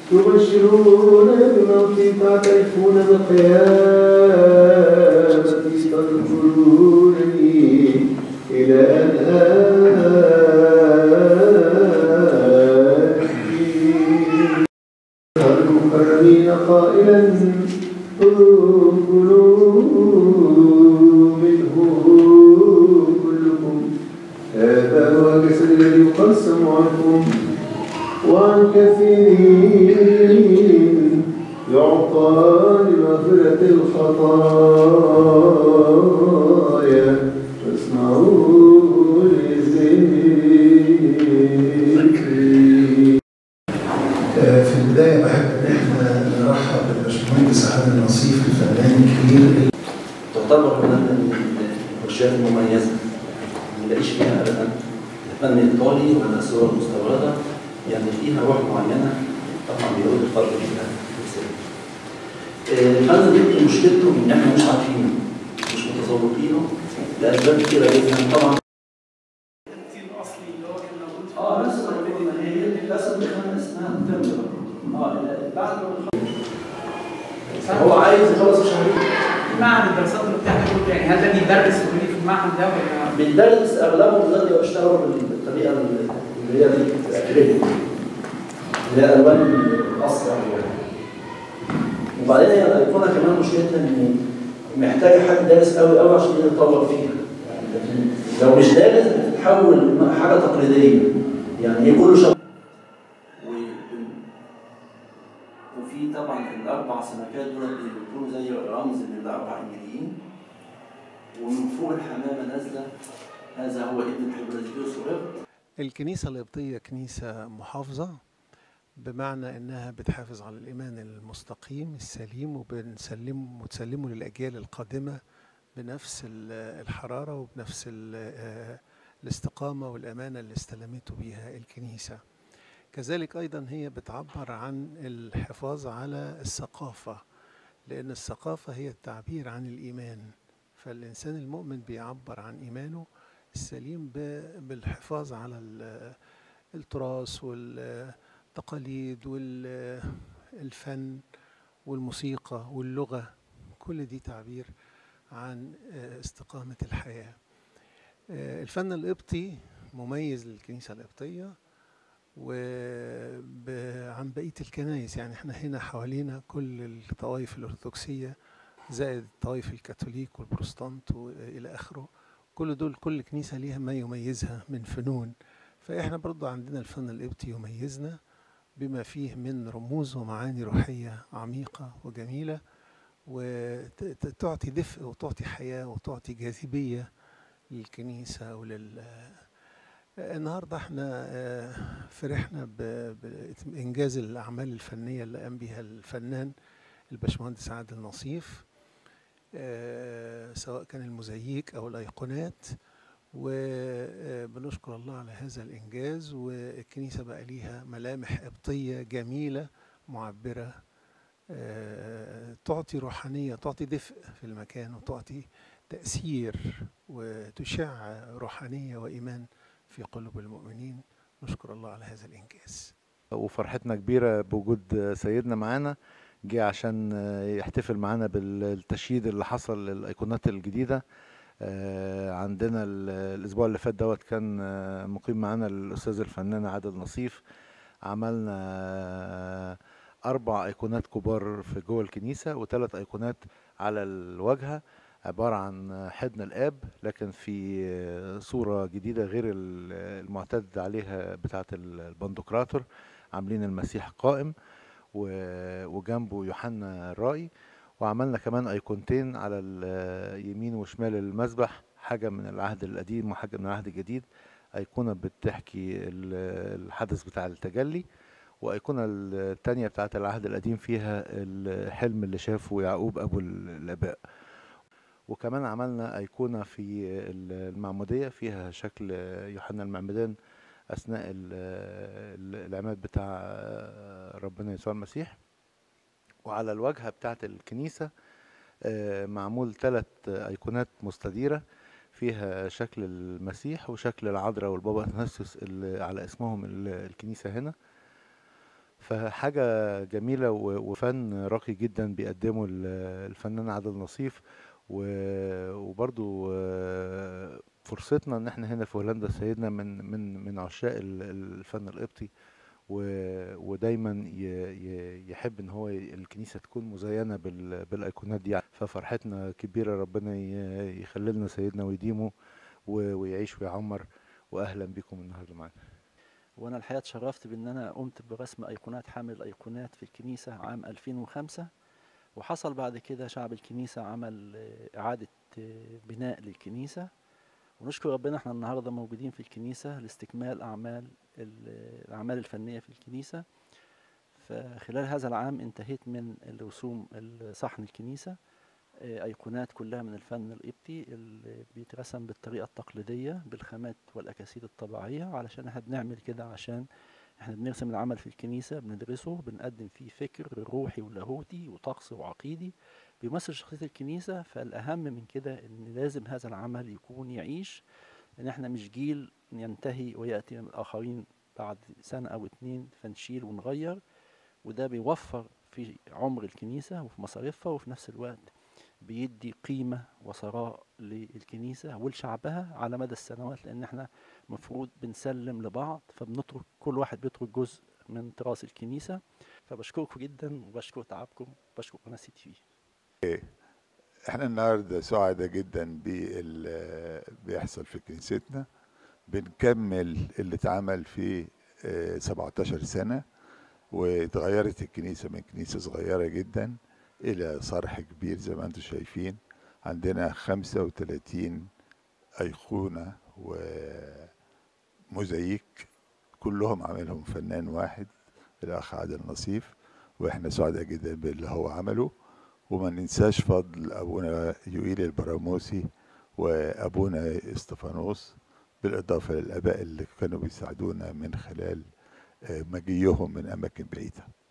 يبشرون بالموت تعترفون بالقيامة تدخلونني إلى أن آتي المكرمين قائلا كلوا منه كلكم هذا هو جسد الذي يقسم عنكم وعن كثيرين يعطى لمغفرة الخطايا فاسمعوا لذكري في البداية بحب إن إحنا نرحب بالباشمهندس عادل نصيف الفنان الكبير تعتبر من الورشات المميزة ما نلاقيش فيها أبدا الفن الإيطالي ولا الصورة المستوردة يعني فيها روح معينة طبعا بيقول الفرق فيها الفن دي مشكلته إن إحنا مش عارفينه مش متذوقينه لأسباب كتيرة جدا طبعا اه نفس التجربة هي للأسف بيخلي اسمها تمبر اه بعد ما هو عايز يخلص شهرين معهد الدراسات اللي بتاعتك كنت يعني هل ده بيدرس اوريدي في المعهد ده ولا بندرس اغلبهم دلوقتي بيشتغلوا بالطريقه اللي هي دي الاكريليك اللي هي الوان اسرع يعني وبعدين هي الايقونه كمان مشكلتها ان محتاجه حد دارس قوي قوي عشان يتطور فيها يعني لكن لو مش دارس بتتحول حاجه تقليديه يعني هي كله شغل وفي طبعا الاربع سمكات دول بيكونوا زي رمز للاربع انجليين ومن فوق الحمامه نازله هذا هو ابن الحبرزيوس وغيره الكنيسة القبطية كنيسة محافظة بمعنى إنها بتحافظ على الإيمان المستقيم السليم وبنسلم وتسلمه للأجيال القادمة بنفس ال- الحرارة وبنفس ال- آه، الاستقامة والأمانة اللي استلمته بيها الكنيسة كذلك أيضا هي بتعبر عن الحفاظ على الثقافة لأن الثقافة هي التعبير عن الإيمان فالإنسان المؤمن بيعبر عن إيمانه السليم ب- بالحفاظ على ال- التراث والتقاليد والفن والموسيقى واللغة كل دي تعبير عن آه، استقامة الحياة آه، الفن القبطي مميز للكنيسة القبطية وعن بقية الكنائس يعني احنا هنا حوالينا كل الطوائف الأرثوذكسية زائد الطوائف الكاثوليك والبروتستانت وإلى آخره كل دول كل كنيسة ليها ما يميزها من فنون فإحنا برضو عندنا الفن القبطي يميزنا بما فيه من رموز ومعاني روحية عميقة وجميلة وتعطي دفء وتعطي حياة وتعطي جاذبية للكنيسة ولل النهاردة احنا آه، فرحنا ب- بإنجاز الأعمال الفنية اللي قام بها الفنان الباشمهندس عادل نصيف آه، سواء كان الموزاييك أو الأيقونات وبنشكر الله على هذا الإنجاز والكنيسة بقى ليها ملامح قبطية جميلة معبرة آه، تعطي روحانية تعطي دفء في المكان وتعطي تأثير وتشع روحانية وإيمان في قلوب المؤمنين نشكر الله على هذا الإنجاز وفرحتنا كبيرة بوجود سيدنا معانا جه عشان يحتفل معانا بالتشييد اللي حصل للأيقونات الجديدة آه، عندنا ال- الأسبوع اللي فات دوت كان آه، مقيم معانا الأستاذ الفنان عادل نصيف عملنا آه، أربع أيقونات كبار في جوه الكنيسة وثلاث أيقونات على الواجهة عبارة عن حضن الآب لكن في آه، صورة جديدة غير ال- المعتاد عليها بتاعة البندقراطور عاملين المسيح قائم و- وجنبه يوحنا الرائي وعملنا كمان ايقونتين على اليمين وشمال المذبح حاجة من العهد القديم وحاجة من العهد الجديد أيقونة بتحكي ال- الحدث بتاع التجلي وأيقونة التانية بتاعت العهد القديم فيها الحلم اللي شافه يعقوب أبو ال- الآباء وكمان عملنا أيقونة في المعمودية فيها شكل يوحنا المعمدان أثناء ال- ال- العماد بتاع ربنا يسوع المسيح وعلى الواجهة بتاعت الكنيسة آه، معمول ثلاث أيقونات مستديرة فيها شكل المسيح وشكل العذراء والبابا أثناسيوس اللي على اسمهم ال- الكنيسة هنا فحاجة جميلة و- وفن راقي جدا بيقدمه ال- الفنان عادل نصيف و- وبرضو آه، فرصتنا ان احنا هنا في هولندا سيدنا من من من عشاق ال- الفن القبطي و- ودايما ي- ي- يحب ان هو ي- الكنيسه تكون مزينه بال- بالايقونات دي ففرحتنا كبيره ربنا ي- يخلي لنا سيدنا ويديمه و- ويعيش ويعمر واهلا بكم النهارده معانا وانا الحقيقه اتشرفت بان انا قمت برسم ايقونات حامل الايقونات في الكنيسه عام 2005 وحصل بعد كده شعب الكنيسه عمل آه، اعاده آه، بناء للكنيسه ونشكر ربنا احنا النهارده موجودين في الكنيسه لاستكمال اعمال ال- الاعمال الفنيه في الكنيسه فخلال هذا العام انتهيت من الرسوم صحن الكنيسه آه، ايقونات كلها من الفن القبطي اللي بيترسم بالطريقه التقليديه بالخامات والاكاسيد الطبيعيه علشان احنا بنعمل كده عشان احنا بنرسم العمل في الكنيسه بندرسه بنقدم فيه فكر روحي ولاهوتي وطقس وعقيدي بيمثل شخصيه الكنيسه فالاهم من كده ان لازم هذا العمل يكون يعيش ان احنا مش جيل ينتهي وياتي من الاخرين بعد سنه او اتنين فنشيل ونغير وده بيوفر في عمر الكنيسه وفي مصاريفها وفي نفس الوقت بيدي قيمة وثراء للكنيسة ولشعبها على مدى السنوات لأن احنا مفروض بنسلم لبعض فبنترك كل واحد بيترك جزء من تراث الكنيسة فبشكركم جدا وبشكر تعبكم وبشكر قناة سي تي في احنا النهارده سعداء جدا باللي بيحصل في كنيستنا بنكمل اللي اتعمل في آه، 17 سنة واتغيرت الكنيسة من كنيسة صغيرة جدا إلى صرح كبير زي ما انتم شايفين عندنا 35 أيقونة وموزاييك كلهم عاملهم فنان واحد الأخ عادل نصيف واحنا سعداء جدا باللي هو عمله وما ننساش فضل أبونا يوئيل البراموسي وأبونا استفانوس بالإضافة للآباء اللي كانوا بيساعدونا من خلال آه، مجيهم من أماكن بعيدة